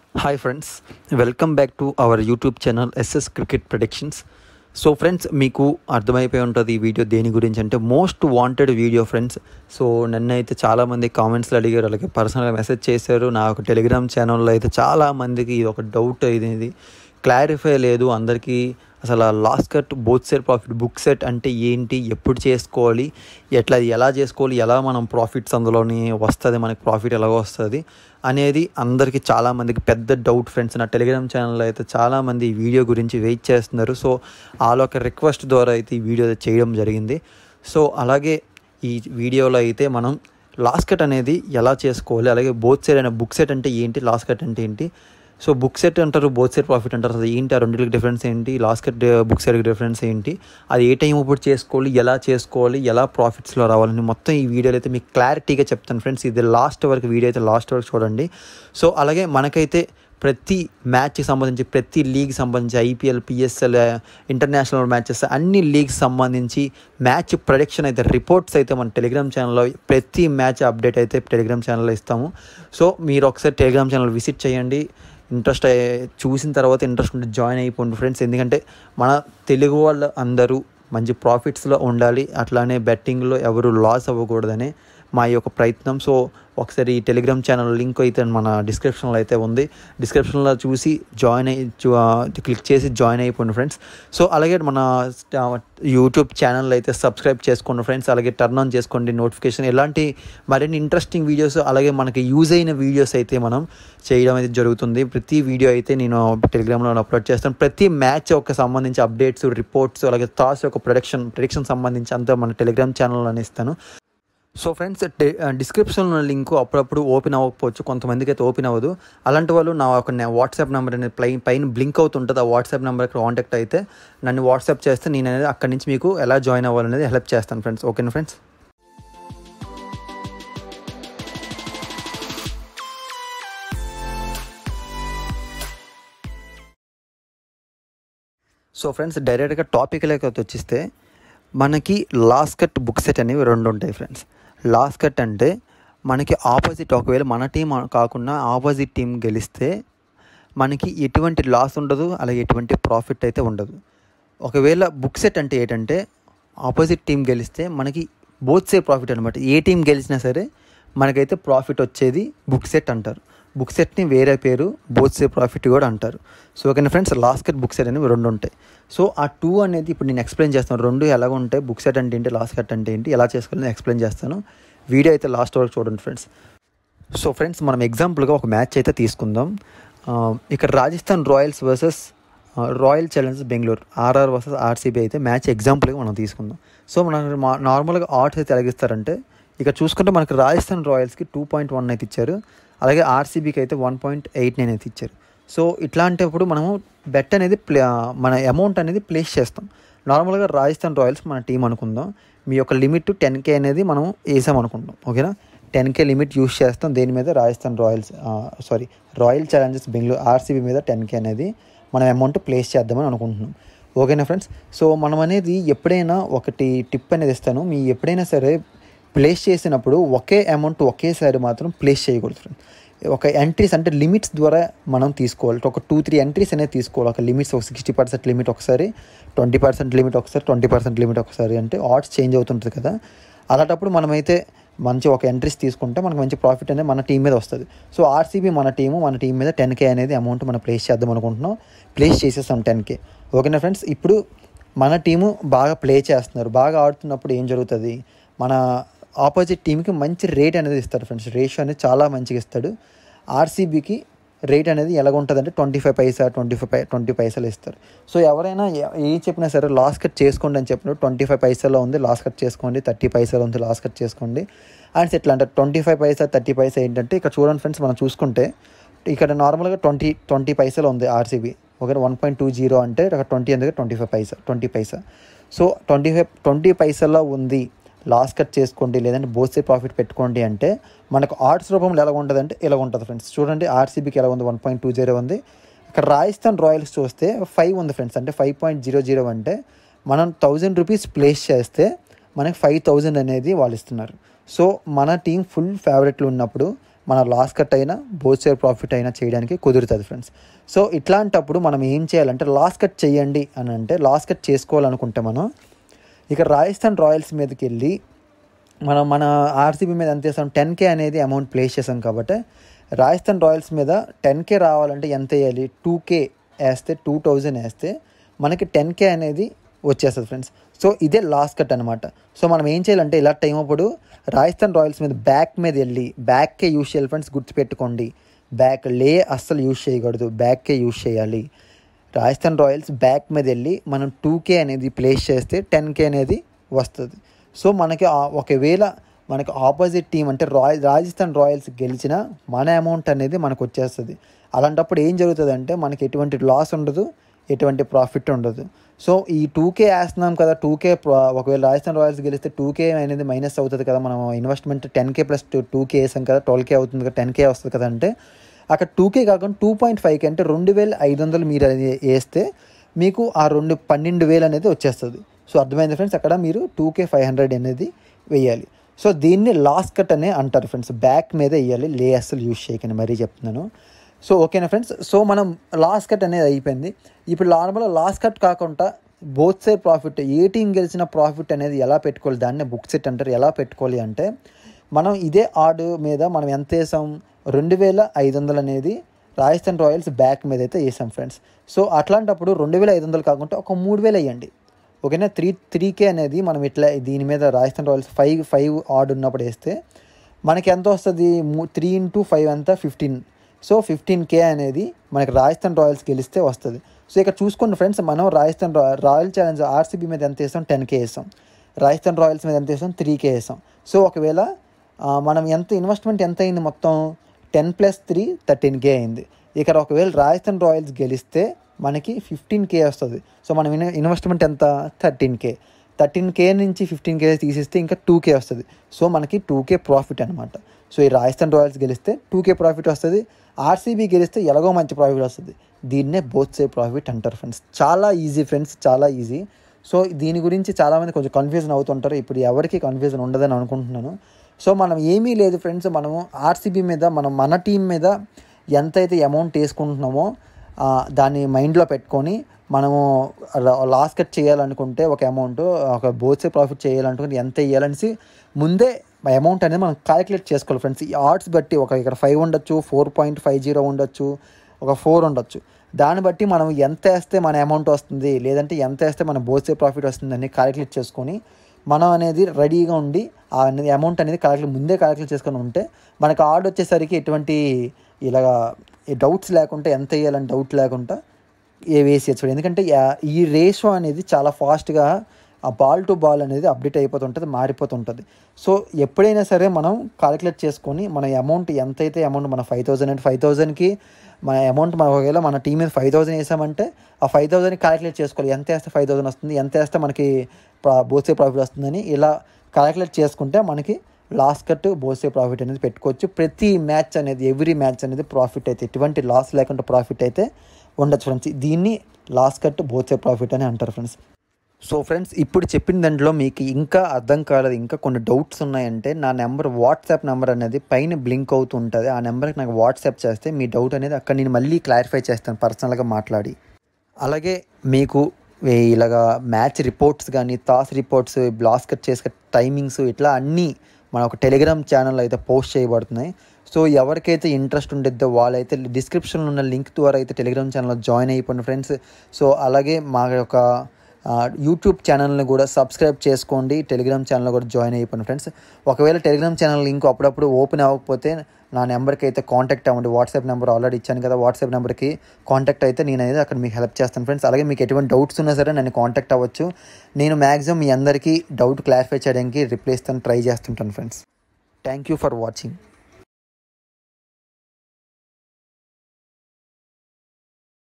hi friends welcome back to our YouTube channel SS cricket productions so friends మీకు అర్థమైపోయి ఉంటుంది ఈ video దేని గురించి అంటే most wanted video friends so నన్ను అయితే చాలామంది కామెంట్స్లో అడిగారు అలాగే పర్సనల్గా మెసేజ్ చేశారు నా ఒక టెలిగ్రామ్ ఛానల్లో అయితే చాలామందికి ఇది ఒక డౌట్ ఇది క్లారిఫై లేదు అందరికీ అసలు last cut both set profit book set అంటే ఏంటి ఎప్పుడు చేసుకోవాలి ఎట్లా ఎలా చేసుకోవాలి ఎలా మనం ప్రాఫిట్స్ అందులోని వస్తుంది మనకి ప్రాఫిట్ ఎలాగో వస్తుంది అనేది అందరికీ చాలామందికి పెద్ద డౌట్ ఫ్రెండ్స్ నా టెలిగ్రామ్ ఛానల్లో అయితే చాలామంది ఈ వీడియో గురించి వెయిట్ చేస్తున్నారు సో వాళ్ళ ఒక రిక్వెస్ట్ ద్వారా అయితే ఈ వీడియో చేయడం జరిగింది సో అలాగే ఈ వీడియోలో అయితే మనం లాస్ట్ కట్ అనేది ఎలా చేసుకోవాలి అలాగే బోత్ సెట్ అనే బుక్ సెట్ అంటే ఏంటి లాస్ట్ కట్ అంటే ఏంటి సో బుక్ సెట్ అంటారు బోత్ సెట్ ప్రాఫిట్ అంటారు అది ఏంటి ఆ రెండింటికి డిఫరెన్స్ ఏంటి లాస్ట్ కట్ బుక్ సెట్కి డిఫరెన్స్ ఏంటి అది ఏ టైం ఇప్పుడు చేసుకోవాలి ఎలా చేసుకోవాలి ఎలా ప్రాఫిట్స్లో రావాలని మొత్తం ఈ వీడియోలో అయితే మీకు క్లారిటీగా చెప్తాను ఫ్రెండ్స్ ఇది లాస్ట్ వరకు వీడియో అయితే లాస్ట్ వరకు చూడండి సో అలాగే మనకైతే ప్రతి మ్యాచ్కి సంబంధించి ప్రతి లీగ్ సంబంధించి ఐపీఎల్ పిఎస్ఎల్ ఇంటర్నేషనల్ మ్యాచెస్ అన్ని లీగ్స్ సంబంధించి మ్యాచ్ ప్రొడక్షన్ అయితే రిపోర్ట్స్ అయితే మన టెలిగ్రామ్ ఛానల్లో ప్రతి మ్యాచ్ అప్డేట్ అయితే టెలిగ్రామ్ ఛానల్లో ఇస్తాము సో మీరు ఒకసారి టెలిగ్రామ్ ఛానల్ విజిట్ చేయండి ఇంట్రెస్ట్ చూసిన తర్వాత ఇంట్రెస్ట్ ఉంటే జాయిన్ అయిపోండి ఫ్రెండ్స్ ఎందుకంటే మన తెలుగు వాళ్ళు అందరూ మంచి ప్రాఫిట్స్లో ఉండాలి అట్లానే బెట్టింగ్లో ఎవరు లాస్ అవ్వకూడదని మా యొక్క ప్రయత్నం సో ఒకసారి ఈ టెలిగ్రామ్ ఛానల్ లింక్ అయితే మన డిస్క్రిప్షన్లో అయితే ఉంది డిస్క్రిప్షన్లో చూసి జాయిన్ అయ్యి క్లిక్ చేసి జాయిన్ అయిపోండి ఫ్రెండ్స్ సో అలాగే మన యూట్యూబ్ ఛానల్ అయితే సబ్స్క్రైబ్ చేసుకోండి ఫ్రెండ్స్ అలాగే టర్న్ ఆన్ చేసుకోండి నోటిఫికేషన్ ఎలాంటి మరిన్ని ఇంట్రెస్టింగ్ వీడియోస్ అలాగే మనకి యూజ్ అయిన వీడియోస్ అయితే మనం చేయడం అయితే జరుగుతుంది ప్రతి వీడియో అయితే నేను టెలిగ్రామ్లో అప్లోడ్ చేస్తాను ప్రతి మ్యాచ్ ఒక సంబంధించి అప్డేట్స్ రిపోర్ట్స్ అలాగే థాట్స్ యొక్క ప్రొడక్షన్ ప్రొడక్షన్ సంబంధించి అంతా మన టెలిగ్రామ్ ఛానల్లోనే ఇస్తాను సో ఫ్రెండ్స్ డిస్క్రిప్షన్లో లింక్ అప్పుడప్పుడు ఓపెన్ అవ్వకపోవచ్చు కొంతమందికి అయితే ఓపెన్ అవ్వదు అలాంటి వాళ్ళు నా ఒక వాట్సాప్ నెంబర్ అనేది ప్లై పైన బ్లింక్ అవుతుంటుంది ఆ వాట్సాప్ నెంబర్కి కాంటాక్ట్ అయితే నన్ను వాట్సాప్ చేస్తే నేను అనేది అక్కడి నుంచి మీకు ఎలా జాయిన్ అవ్వాలనేది హెల్ప్ చేస్తాను ఫ్రెండ్స్ ఓకేనా ఫ్రెండ్స్ సో ఫ్రెండ్స్ డైరెక్ట్గా టాపిక్లోకి వచ్చిస్తే మనకి లాస్ట్ కట్ బుక్ సెట్ అనేవి రెండు ఉంటాయి ఫ్రెండ్స్ లాస్ట్ కట్ అంటే మనకి ఆపోజిట్ ఒకవేళ మన టీం కాకుండా ఆపోజిట్ టీం గెలిస్తే మనకి ఎటువంటి లాస్ ఉండదు అలాగే ఎటువంటి ప్రాఫిట్ అయితే ఉండదు ఒకవేళ బుక్ సెట్ అంటే ఏంటంటే ఆపోజిట్ టీం గెలిస్తే మనకి బోత్ సే ప్రాఫిట్ అనమాట ఏ టీం గెలిచినా సరే మనకైతే ప్రాఫిట్ వచ్చేది బుక్ సెట్ అంటారు బుక్ సెట్ని వేరే పేరు బోత్ సే ప్రాఫిట్ కూడా అంటారు so okay friends loss cut book set అనేవి రెండు ఉంటాయి సో ఆ టూ అనేది ఇప్పుడు నేను ఎక్స్ప్లెయిన్ చేస్తాను రెండు ఎలాగ ఉంటాయి బుక్ సెట్ అంటే ఏంటి లాస్ట్ కట్ అంటే ఏంటి ఎలా చేసుకోవాలని ఎక్స్ప్లెయిన్ చేస్తాను వీడియో అయితే లాస్ట్ వరకు చూడండి ఫ్రెండ్స్ సో ఫ్రెండ్స్ మనం ఎగ్జాంపుల్గా ఒక మ్యాచ్ అయితే తీసుకుందాం ఇక్కడ Rajasthan Royals versus Royal Challengers Bengaluru RR versus RCB అయితే మ్యాచ్ ఎగ్జాంపుల్గా మనం తీసుకుందాం సో మనం నార్మల్గా ఆర్ట్స్ అయితే ఎలాగిస్తారంటే ఇక్కడ చూసుకుంటే మనకి రాజస్థాన్ రాయల్స్కి టూ పాయింట్ వన్ అయితే ఇచ్చారు అలాగే ఆర్సీబీకి అయితే వన్ పాయింట్ ఎయిట్ నైన్ అయితే ఇచ్చారు సో ఇట్లాంటప్పుడు మనము బెట్ అనేది ప్లే మన అమౌంట్ అనేది ప్లేస్ చేస్తాం నార్మల్గా రాజస్థాన్ రాయల్స్ మన టీం అనుకుందాం మీ యొక్క లిమిట్ టెన్ కే అనేది మనం వేసాం అనుకుంటాం ఓకేనా టెన్ కే లిమిట్ యూస్ చేస్తాం దేని మీద Rajasthan Royals sorry Royal Challengers Bengaluru RCB మీద టెన్ కే అనేది మనం అమౌంట్ ప్లేస్ చేద్దామని అనుకుంటున్నాం ఓకేనా ఫ్రెండ్స్ సో మనం అనేది ఎప్పుడైనా ఒకటి టిప్ అనేది ఇస్తాను మీ ఎప్పుడైనా సరే ప్లేస్ చేసినప్పుడు ఒకే అమౌంట్ ఒకేసారి మాత్రం ప్లేస్ చేయకూడదు ఫ్రెండ్స్ ఒక ఎంట్రీస్ అంటే లిమిట్స్ ద్వారా మనం తీసుకోవాలి ఒక టూ త్రీ ఎంట్రీస్ అనేది తీసుకోవాలి ఒక లిమిట్స్ ఒక సిక్స్టీ పర్సెంట్ లిమిట్ ఒకసారి ట్వంటీ పర్సెంట్ లిమిట్ ఒకసారి ట్వంటీ పర్సెంట్ లిమిట్ ఒకసారి అంటే ఆర్ట్స్ చేంజ్ అవుతుంటుంది కదా అలాంటప్పుడు మనమైతే మంచి ఒక ఎంట్రీస్ తీసుకుంటే మనకు మంచి ప్రాఫిట్ అనేది మన టీం మీద వస్తుంది సో ఆర్సీబీ మన టీము మన టీం మీద టెన్ కే అనేది అమౌంట్ మనం ప్లేస్ చేద్దాం అనుకుంటున్నాం ప్లేస్ చేసేస్తాం టెన్ కే ఓకేనా ఫ్రెండ్స్ ఇప్పుడు మన టీము బాగా ప్లే చేస్తున్నారు బాగా ఆడుతున్నప్పుడు ఏం జరుగుతుంది మన ఆపోజిట్ టీంకి మంచి రేట్ అనేది ఇస్తాడు ఫ్రెండ్స్ రేషియో అనేది చాలా మంచిగా ఇస్తాడు ఆర్సీబీకి రేట్ అనేది ఎలాగ ఉంటుంది అంటే twenty five paisa twenty five పై ట్వంటీ పైసలు ఇస్తారు సో ఎవరైనా ఏ చెప్పినా సరే లాస్ కట్ చేసుకోండి అని చెప్పినప్పుడు ట్వంటీ ఫైవ్ పైసలో ఉంది లాస్ కట్ చేసుకోండి థర్టీ పైసలో ఉంది లాస్ కట్ చేసుకోండి అండ్ ఎట్లా అంటే twenty five paisa thirty paisa ఏంటంటే ఇక్కడ చూడండి ఫ్రెండ్స్ మనం చూసుకుంటే ఇక్కడ నార్మల్గా ట్వంటీ ట్వంటీ పైసలు ఉంది ఆర్సీబీ ఒకటి వన్ పాయింట్ టూ జీరో అంటే అక్కడ ట్వంటీ ఎందుకు twenty five paisa twenty paisa so twenty five twenty పైసల్లో ఉంది లాస్ కట్ చేసుకోండి లేదంటే బోసే ప్రాఫిట్ పెట్టుకోండి అంటే మనకు ఆర్ట్స్ రూపంలో ఎలా ఉంటుంది అంటే ఇలా ఉంటుంది ఫ్రెండ్స్ చూడండి ఆర్సీబీకి ఎలా ఉంది వన్ పాయింట్ టూ జీరో ఉంది ఇక్కడ రాజస్థాన్ రాయల్స్ చూస్తే ఫైవ్ ఉంది ఫ్రెండ్స్ అంటే ఫైవ్ పాయింట్ జీరో జీరో అంటే మనం థౌజండ్ రూపీస్ ప్లేస్ చేస్తే మనకి ఫైవ్ థౌజండ్ అనేది వాళ్ళు ఇస్తున్నారు సో మన టీం ఫుల్ ఫేవరెట్లు ఉన్నప్పుడు మన లాస్ కట్ అయినా బోత్ షేర్ ప్రాఫిట్ అయినా చేయడానికి కుదురుతుంది ఫ్రెండ్స్ సో ఇట్లాంటప్పుడు మనం ఏం చేయాలంటే లాస్ కట్ చేయండి అని అంటే లాస్ కట్ చేసుకోవాలనుకుంటే మనం ఇక రాజస్థాన్ రాయల్స్ మీదకి వెళ్ళి మనం మన ఆర్సీబీ మీద ఎంత చేస్తాం టెన్ కే అనేది అమౌంట్ ప్లేస్ చేసాం కాబట్టి రాజస్థాన్ రాయల్స్ మీద టెన్ కే రావాలంటే ఎంత వేయాలి టూ కే వేస్తే టూ థౌజండ్ వేస్తే మనకి టెన్ కే అనేది వచ్చేస్తుంది ఫ్రెండ్స్ సో ఇదే లాస్ట్ కట్ అనమాట సో మనం ఏం చేయాలంటే ఇలా టైం అప్పుడు రాజస్థాన్ రాయల్స్ మీద బ్యాక్ మీద వెళ్ళి బ్యాక్కే యూస్ చేయాలి ఫ్రెండ్స్ గుర్తుపెట్టుకోండి బ్యాక్ లే అస్సలు యూస్ చేయకూడదు బ్యాక్కే యూస్ చేయాలి రాజస్థాన్ రాయల్స్ బ్యాక్ మీద వెళ్ళి మనం టూ కే అనేది ప్లేస్ చేస్తే టెన్ కే అనేది వస్తుంది సో మనకి ఆ- ఒకవేళ మనకి ఆపోజిట్ టీం అంటే రాయల్ రాజస్థాన్ రాయల్స్ గెలిచిన మన అమౌంట్ అనేది మనకు వచ్చేస్తుంది అలాంటప్పుడు ఏం జరుగుతుంది అంటే మనకి ఎటువంటి లాస్ ఉండదు ఎటువంటి ప్రాఫిట్ ఉండదు సో ఈ టూ కే వేస్తున్నాం కదా టూ కే ఒకవేళ రాజస్థాన్ రాయల్స్ గెలిస్తే టూ కే అనేది మైనస్ అవుతుంది కదా మనం investment ten K plus two K వేసాం కదా ట్వెల్వ్ కే అవుతుంది కదా టెన్ కే వస్తుంది కదా అంటే అక్కడ టూ కే కాకుండా టూ పాయింట్ ఫైవ్కి అంటే రెండు వేల ఐదు వందలు మీరు అది వేస్తే మీకు ఆ రెండు పన్నెండు వేలు అనేది వచ్చేస్తుంది సో అర్థమైంది ఫ్రెండ్స్ అక్కడ మీరు టూ కే ఫైవ్ హండ్రెడ్ అనేది వేయాలి సో దీన్ని లాస్ట్ కట్ అనే అంటారు ఫ్రెండ్స్ బ్యాక్ మీద వేయాలి లే అస్సలు యూజ్ చేయకండి మరీ చెప్తున్నాను సో ఓకేనా ఫ్రెండ్స్ సో మనం లాస్ట్ కట్ అనేది అయిపోయింది ఇప్పుడు నార్మల్ లాస్ట్ కట్ కాకుండా బోత్ సైడ్ ప్రాఫిట్ ఏ టీం గెలిచిన ప్రాఫిట్ అనేది ఎలా పెట్టుకోవాలి దాన్ని బుక్ సెట్ అంటారు ఎలా పెట్టుకోవాలి అంటే మనం ఇదే ఆర్డు మీద మనం ఎంత వేసాం రెండు వేల ఐదు వందలు అనేది రాజస్థాన్ రాయల్స్ బ్యాక్ మీద అయితే వేసాం ఫ్రెండ్స్ సో అట్లాంటప్పుడు రెండు వేల ఐదు వందలు కాకుండా ఒక మూడు వేలు వేయండి ఓకేనా త్రీ త్రీ కే అనేది మనం ఇట్లా దీని మీద Rajasthan Royals five five odd ఉన్నప్పుడు వేస్తే మనకి ఎంత వస్తుంది త్రీ ఇంటూ ఫైవ్ అంతా ఫిఫ్టీన్ సో ఫిఫ్టీన్ కే అనేది మనకి రాజస్థాన్ రాయల్స్ గెలిస్తే వస్తుంది సో ఇక్కడ చూసుకోండి ఫ్రెండ్స్ మనం రాజస్థాన్ రా- రాయల్ ఛాలెంజ్ ఆర్సీబీ మీద ఎంత వేస్తాం టెన్ కే వేస్తాం రాజస్థాన్ రాయల్స్ మీద ఎంత వేస్తాం త్రీ కే వేస్తాం సో ఒకవేళ ఆ, మనం ఎంత ఇన్వెస్ట్మెంట్ ఎంత అయింది మొత్తం ten plus three thirteen K అయింది ఇక్కడ ఒకవేళ రాజస్థాన్ రాయల్స్ గెలిస్తే మనకి ఫిఫ్టీన్ కే వస్తుంది సో మనం ఇన్- ఇన్వెస్ట్మెంట్ ఎంత థర్టీన్ కే థర్టీన్ కే నుంచి ఫిఫ్టీన్ కే తీసేస్తే ఇంకా టూ కే వస్తుంది సో మనకి టూ కే ప్రాఫిట్ అనమాట సో ఈ రాజస్థాన్ రాయల్స్ గెలిస్తే టూ కే ప్రాఫిట్ వస్తుంది ఆర్సీబీ గెలిస్తే ఎలాగో మంచి ప్రాఫిట్ వస్తుంది దీన్నే బోత్ సే ప్రాఫిట్ అంటారు ఫ్రెండ్స్ చాలా ఈజీ ఫ్రెండ్స్ చాలా ఈజీ సో దీని గురించి చాలామంది కొంచెం కన్ఫ్యూజన్ అవుతుంటారు ఇప్పుడు ఎవరికి కన్ఫ్యూజన్ ఉండదని అనుకుంటున్నాను సో మనం ఏమీ లేదు ఫ్రెండ్స్ మనము ఆర్సీబీ మీద మనం మన టీం మీద ఎంతైతే అమౌంట్ వేసుకుంటున్నామో ఆ, దాన్ని మైండ్లో పెట్టుకొని మనము లాస్ కట్ చేయాలనుకుంటే ఒక అమౌంట్ ఒక బోత్సే ప్రాఫిట్ చేయాలనుకుంటే ఎంత వేయాలనేసి ముందే అమౌంట్ అనేది మనం క్యాలిక్యులేట్ చేసుకోవాలి ఫ్రెండ్స్ ఈ ఆర్ట్స్ బట్టి ఒక ఇక్కడ ఫైవ్ ఉండొచ్చు ఫోర్ పాయింట్ ఫైవ్ జీరో ఉండొచ్చు ఒక ఫోర్ ఉండొచ్చు దాన్ని బట్టి మనం ఎంత వేస్తే మన అమౌంట్ వస్తుంది లేదంటే ఎంత వేస్తే మన బోత్సే ప్రాఫిట్ వస్తుంది అని క్యాలిక్యులేట్ చేసుకొని మనం అనేది రెడీగా ఉండి ఆ అనేది అమౌంట్ అనేది క్యాలిక్యులేట్ ముందే క్యాలిక్యులేట్ చేసుకొని ఉంటే మనకు ఆర్డ్ వచ్చేసరికి ఎటువంటి ఇలాగా డౌట్స్ లేకుండా ఎంత వేయాలని డౌట్ లేకుండా ఏ వేసేయచ్చు ఎందుకంటే యా- ఈ రేషో అనేది చాలా ఫాస్ట్గా ఆ బాల్ టు బాల్ అనేది అప్డేట్ అయిపోతుంటుంది మారిపోతుంటుంది సో ఎప్పుడైనా సరే మనం కాలిక్యులేట్ చేసుకొని మన అమౌంట్ ఎంతైతే అమౌంట్ మన ఫైవ్ థౌసండ్ అంటే ఫైవ్ థౌసండ్కి మన అమౌంట్ మన ఒకవేళ మన టీం మీద ఫైవ్ థౌసండ్ వేసామంటే ఆ ఫైవ్ థౌసండ్కి క్యాలిక్యులేట్ చేసుకోవాలి ఎంత వేస్తే ఫైవ్ థౌసండ్ వస్తుంది ఎంత వేస్తే మనకి ప్రా- బోసే ప్రాఫిట్ వస్తుందని ఇలా క్యాలిక్యులేట్ చేసుకుంటే మనకి లాస్ కట్ బోసే ప్రాఫిట్ అనేది పెట్టుకోవచ్చు ప్రతి మ్యాచ్ అనేది ఎవ్రీ మ్యాచ్ అనేది ప్రాఫిట్ అయితే ఎటువంటి లాస్ లేకుండా ప్రాఫిట్ అయితే ఉండొచ్చు ఫ్రెండ్స్ దీన్ని లాస్ కట్ బోసే ప్రాఫిట్ అని అంటారు ఫ్రెండ్స్ సో ఫ్రెండ్స్ ఇప్పుడు చెప్పిన దాంట్లో మీకు ఇంకా అర్థం కాలేదు ఇంకా కొన్ని డౌట్స్ ఉన్నాయంటే నా నెంబర్ వాట్సాప్ నెంబర్ అనేది పైన బ్లింక్ అవుతూ ఉంటుంది ఆ నెంబర్కి నాకు వాట్సాప్ చేస్తే మీ డౌట్ అనేది అక్కడ నేను మళ్ళీ క్లారిఫై చేస్తాను పర్సనల్గా మాట్లాడి అలాగే మీకు ఈ ఇలాగా మ్యాచ్ రిపోర్ట్స్ కానీ టాస్ రిపోర్ట్స్ బ్లాస్కట్ చేసే టైమింగ్స్ ఇట్లా అన్నీ మన ఒక టెలిగ్రామ్ ఛానల్లో అయితే పోస్ట్ చేయబడుతున్నాయి సో ఎవరికైతే ఇంట్రెస్ట్ ఉండిద్దో వాళ్ళైతే డిస్క్రిప్షన్లో ఉన్న లింక్ ద్వారా అయితే టెలిగ్రామ్ ఛానల్లో జాయిన్ అయిపోండి ఫ్రెండ్స్ సో అలాగే మా యొక్క ఆ, యూట్యూబ్ ఛానల్ని కూడా సబ్స్క్రైబ్ చేసుకోండి టెలిగ్రామ్ ఛానల్లో కూడా జాయిన్ అయిపోండి ఫ్రెండ్స్ ఒకవేళ టెలిగ్రామ్ ఛానల్ లింక్ అప్పుడప్పుడు ఓపెన్ అవ్వకపోతే నా నెంబర్కి అయితే కాంటాక్ట్ అవ్వండి వాట్సాప్ నెంబర్ ఆల్రెడీ ఇచ్చాను కదా వాట్సాప్ నెంబర్కి కాంటాక్ట్ అయితే నేను అనేది అక్కడ మీకు హెల్ప్ చేస్తాను ఫ్రెండ్స్ అలాగే మీకు ఎటువంటి డౌట్స్ ఉన్నా సరే నన్ను కాంటాక్ట్ అవ్వచ్చు నేను మ్యాక్సిమం మీ అందరికీ డౌట్ క్లారిఫై చేయడానికి రిప్లై ఇస్తాను ట్రై చేస్తుంటాను friends thank you for watching